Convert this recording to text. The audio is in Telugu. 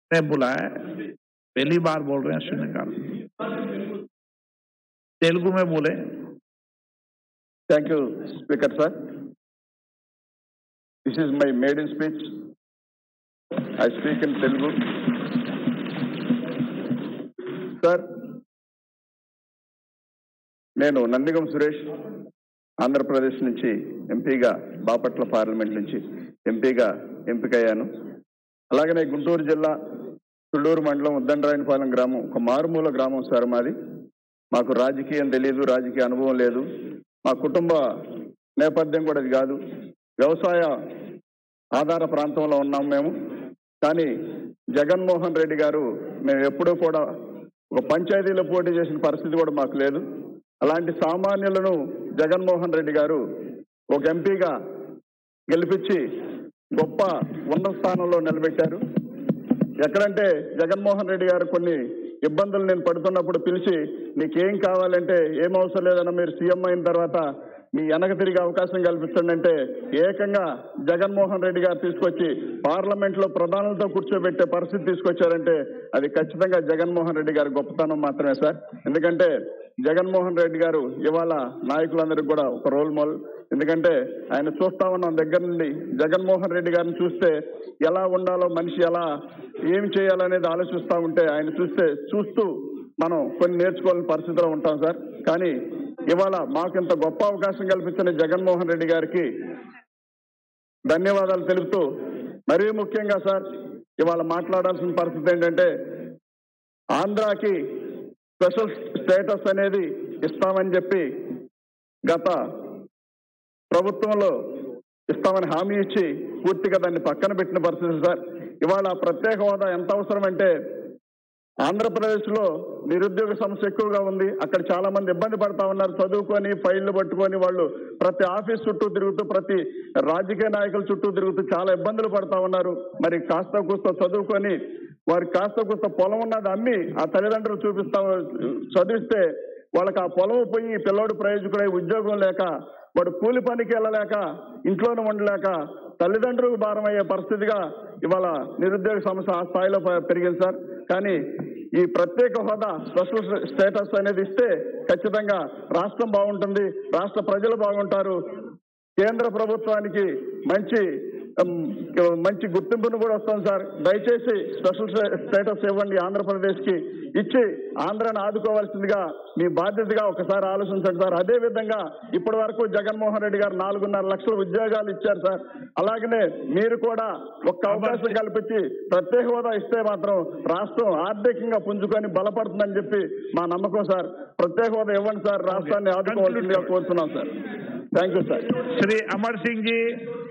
ने बुलाया पहली बार बोल रहे हैं शून्यकाल तेलुगु में बोले Thank you, Speaker sir. This is my maiden speech. I speak in Telugu. Sir, నేను నందిగం సురేష్ ఆంధ్రప్రదేశ్ నుంచి ఎంపీగా బాపట్ల పార్లమెంట్ నుంచి ఎంపీగా ఎంపికయ్యాను అలాగనే గుంటూరు జిల్లా తుళ్ళూరు మండలం ఉద్దండరాయనపాలెం గ్రామం ఒక మారుమూల గ్రామం సార్ మాది మాకు రాజకీయం తెలియదు రాజకీయ అనుభవం లేదు మా కుటుంబ నేపథ్యం కూడా అది కాదు వ్యవసాయ ఆధార ప్రాంతంలో ఉన్నాం మేము కానీ జగన్మోహన్ రెడ్డి గారు మేము ఎప్పుడూ కూడా ఒక పంచాయతీలో పోటీ చేసిన పరిస్థితి కూడా మాకు లేదు అలాంటి సామాన్యులను జగన్మోహన్ రెడ్డి గారు ఒక ఎంపీగా గెలిపించి గొప్ప ఉన్నత స్థానంలో నిలబెట్టారు ఎక్కడంటే జగన్మోహన్ రెడ్డి గారు కొన్ని ఇబ్బందులు నేను పడుతున్నప్పుడు పిలిచి నీకేం కావాలంటే ఏం అవసరం లేదన్న మీరు సీఎం అయిన తర్వాత మీ వెనక తిరిగే అవకాశం కల్పించండి అంటే ఏకంగా జగన్మోహన్ రెడ్డి గారు తీసుకొచ్చి పార్లమెంట్ లో ప్రధానులతో కూర్చోబెట్టే పరిస్థితి తీసుకొచ్చారంటే అది ఖచ్చితంగా జగన్మోహన్ రెడ్డి గారి గొప్పతనం మాత్రమే సార్ ఎందుకంటే జగన్మోహన్ రెడ్డి గారు ఇవాళ నాయకులందరికీ కూడా ఒక రోల్ మోడల్ ఎందుకంటే ఆయన చూస్తా ఉన్నాం దగ్గర నుండి జగన్మోహన్ రెడ్డి గారిని చూస్తే ఎలా ఉండాలో మనిషి ఎలా ఏం చేయాలనేది ఆలోచిస్తా ఉంటే ఆయన చూస్తే చూస్తూ మనం కొన్ని నేర్చుకోవాలని పరిస్థితిలో ఉంటాం సార్ కానీ ఇవాళ మాకు ఇంత గొప్ప అవకాశం కల్పించిన జగన్మోహన్ రెడ్డి గారికి ధన్యవాదాలు తెలుపుతూ మరీ ముఖ్యంగా సార్ ఇవాళ మాట్లాడాల్సిన పరిస్థితి ఏంటంటే ఆంధ్రాకి స్పెషల్ స్టేటస్ అనేది ఇస్తామని చెప్పి గత ప్రభుత్వంలో ఇస్తామని హామీ ఇచ్చి పూర్తిగా దాన్ని పక్కన పెట్టిన పరిస్థితి సార్ ఇవాళ ప్రత్యేక హోదా ఎంత అవసరం అంటే ఆంధ్రప్రదేశ్ లో నిరుద్యోగ సమస్య ఎక్కువగా ఉంది అక్కడ చాలా మంది ఇబ్బంది పడతా ఉన్నారు చదువుకొని ఫైళ్లు పట్టుకొని వాళ్ళు ప్రతి ఆఫీస్ చుట్టూ తిరుగుతూ ప్రతి రాజకీయ నాయకుల చుట్టూ తిరుగుతూ చాలా ఇబ్బందులు పడతా ఉన్నారు మరి కాస్త కూస్త చదువుకొని వారికి కాస్త కూస్త పొలం ఉన్నది అమ్మి ఆ తల్లిదండ్రులు చూపిస్తా చదివిస్తే వాళ్ళకి ఆ పొలం పోయి పిల్లోడు ప్రయోజకుడై ఉద్యోగం లేక వాడు కూలి పనికి వెళ్ళలేక ఇంట్లోనే ఉండలేక తల్లిదండ్రులకు భారం అయ్యే పరిస్థితిగా ఇవాళ నిరుద్యోగ సమస్య ఆ స్థాయిలో ప- పెరిగింది సార్ కానీ ఈ ప్రత్యేక హోదా స్పెషల్ స్టేటస్ అనేది ఇస్తే ఖచ్చితంగా రాష్ట్రం బాగుంటుంది రాష్ట్ర ప్రజలు బాగుంటారు కేంద్ర ప్రభుత్వానికి మంచి ఉమ్, మంచి గుర్తింపును కూడా వస్తాం సార్ దయచేసి స్పెషల్ స్టేటస్ ఇవ్వండి ఆంధ్రప్రదేశ్ కి ఇచ్చి ఆంధ్రాని ఆదుకోవాల్సిందిగా మీ బాధ్యతగా ఒకసారి ఆలోచించండి సార్ అదే విధంగా ఇప్పటి వరకు జగన్మోహన్ రెడ్డి గారు నాలుగున్నర లక్షల ఉద్యోగాలు ఇచ్చారు సార్ అలాగనే మీరు కూడా ఒక్క అవకాశం కల్పించి ప్రత్యేక హోదా ఇస్తే మాత్రం రాష్ట్రం ఆర్థికంగా పుంజుకొని బలపడుతుందని చెప్పి మా నమ్మకం సార్ ప్రత్యేక హోదా ఇవ్వండి సార్ రాష్ట్రాన్ని ఆదుకోవాల్సిందిగా కోరుతున్నాం sir thank you sir Shri Amar Singh ji